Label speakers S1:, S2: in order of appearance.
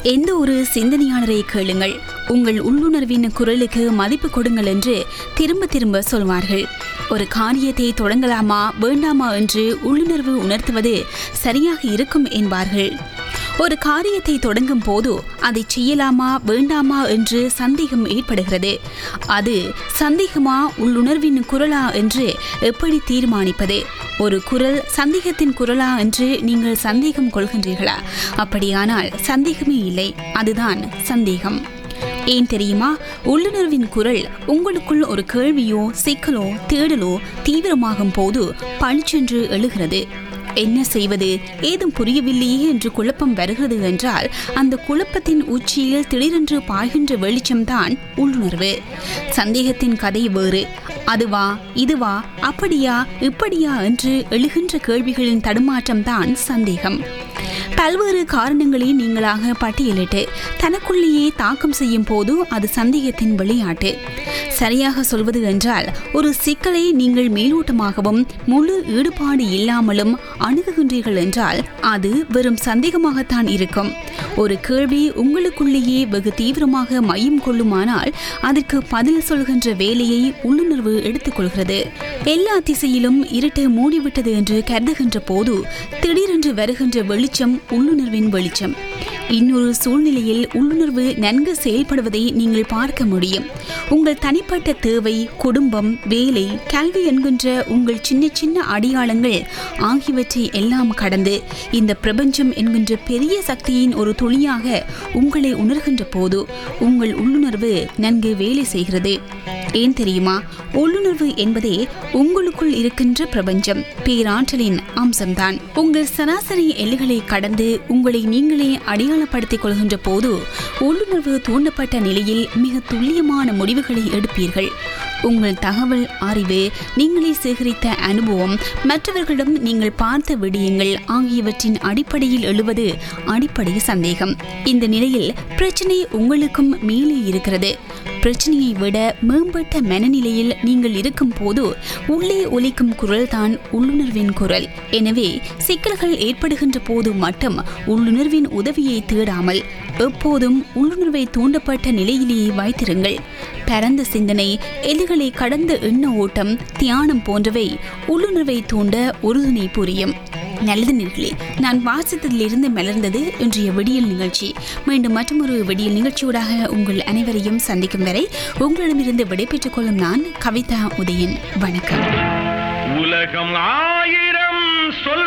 S1: எந்த ஒரு சிந்தனையாளரை கேளுங்கள் உங்கள் உள்ளுணர்வின் குரலுக்கு மதிப்பு கொடுங்கள் என்று திரும்ப திரும்ப சொல்வார்கள் ஒரு காரியத்தை தொடங்கலாமா வேண்டாமா என்று உள்ளுணர்வு உணர்த்துவது சரியாக இருக்கும் என்பார்கள் ஒரு காரியத்தை தொடங்கும் போது அதை செய்யலாமா வேண்டாமா என்று சந்தேகம் ஏற்படுகிறது அது சந்தேகமா உள்ளுணர்வின் குரலா என்று எப்படி தீர்மானிப்பது ஒரு குரல் சந்தேகத்தின் குரலா என்று நீங்கள் சந்தேகம் கொள்கின்றீர்களா அப்படியானால் சந்தேகமே இல்லை அதுதான் சந்தேகம் ஏன் தெரியுமா உள்ளுணர்வின் குரல் உங்களுக்குள் ஒரு கேள்வியோ சிக்கலோ தேடலோ தீவிரமாகும் போது பளிச்சென்று எழுகிறது என்ன செய்வது ஏதும் புரியவில்லையே என்று குழப்பம் வருகிறது என்றால் அந்த குழப்பத்தின் உச்சியில் திடீரென்று பாய்கின்ற வெளிச்சம்தான் உள்ளுணர்வு சந்தேகத்தின் கதை வேறு அதுவா இதுவா அப்படியா இப்படியா என்று எழுகின்ற கேள்விகளின் தடுமாற்றம்தான் சந்தேகம் பல்வேறு காரணங்களை நீங்களாக பட்டியலிட்டு தனக்குள்ளேயே தாக்கம் செய்யும் போது அது சந்தேகத்தின் விளையாட்டு சரியாக சொல்வது என்றால் ஒரு சிக்கலை நீங்கள் மேலோட்டமாகவும் முழு ஈடுபாடு இல்லாமலும் அணுகுகின்றீர்கள் என்றால் அது வெறும் சந்தேகமாகத்தான் இருக்கும் ஒரு கேள்வி உங்களுக்குள்ளேயே வெகு தீவிரமாக மையம் கொள்ளுமானால் அதற்கு பதில் சொல்கின்ற வேலையை உள்ளுணர்வு எடுத்துக்கொள்கிறது எல்லா திசையிலும் இருட்டு மூடிவிட்டது என்று கருதுகின்ற போது திடீரென்று வருகின்ற வெளிச்சம் உள்ளுணர்வின் வெளிச்சம் இன்னொரு சூழ்நிலையில் உள்ளுணர்வு நன்கு செயல்படுவதை நீங்கள் பார்க்க முடியும் உங்கள் தனிப்பட்ட தேவை குடும்பம் வேலை கல்வி என்கின்ற உங்கள் சின்ன சின்ன அடையாளங்கள் ஆகியவற்றை எல்லாம் கடந்து இந்த பிரபஞ்சம் என்கின்ற பெரிய சக்தியின் ஒரு துளியாக உங்களை உணர்கின்ற போது உங்கள் உள்ளுணர்வு நன்கு வேலை செய்கிறது ஏன் தெரியுமா உள்ளுணர்வு என்பதே உங்களுக்குள் இருக்கின்ற பிரபஞ்சம் பேராற்றலின் அம்சம்தான் உங்கள் சராசரி எல்லைகளை கடந்து உங்களை நீங்களே அடையாளப்படுத்திக் கொள்கின்ற போது உள்ளுணர்வு தூண்டப்பட்ட நிலையில் மிக துல்லியமான முடிவுகளை எடுப்பீர்கள் உங்கள் தகவல் அறிவு நீங்களே சேகரித்த அனுபவம் மற்றவர்களிடம் நீங்கள் பார்த்த விடயங்கள் ஆகியவற்றின் அடிப்படையில் எழுவது அடிப்படை சந்தேகம் இந்த நிலையில் பிரச்சனை உங்களுக்கும் மேலே இருக்கிறது பிரச்சனையை விட மேம்பட்ட மனநிலையில் நீங்கள் இருக்கும் போது உள்ளே ஒலிக்கும் குரல்தான் உள்ளுணர்வின் குரல் எனவே சிக்கல்கள் ஏற்படுகின்ற போது மட்டும் உள்ளுணர்வின் உதவியை தேடாமல் எப்போதும் உள்ளுணர்வை தூண்டப்பட்ட நிலையிலேயே வைத்திருங்கள் பரந்த சிந்தனை எல்லைகளை கடந்த எண்ண ஓட்டம் தியானம் போன்றவை உள்ளுணர்வை தூண்ட உறுதுணை புரியும் நல்லது நேர்களே நான் வாசித்ததிலிருந்து மலர்ந்தது இன்றைய விடியல் நிகழ்ச்சி மீண்டும் மற்றொரு விடியல் நிகழ்ச்சியூடாக உங்கள் அனைவரையும் சந்திக்கும் வரை உங்களிடமிருந்து விடைபெற்றுக் கொள்ளும் நான் கவிதா உதயன் வணக்கம்
S2: உலகம் ஆயிரம் சொல்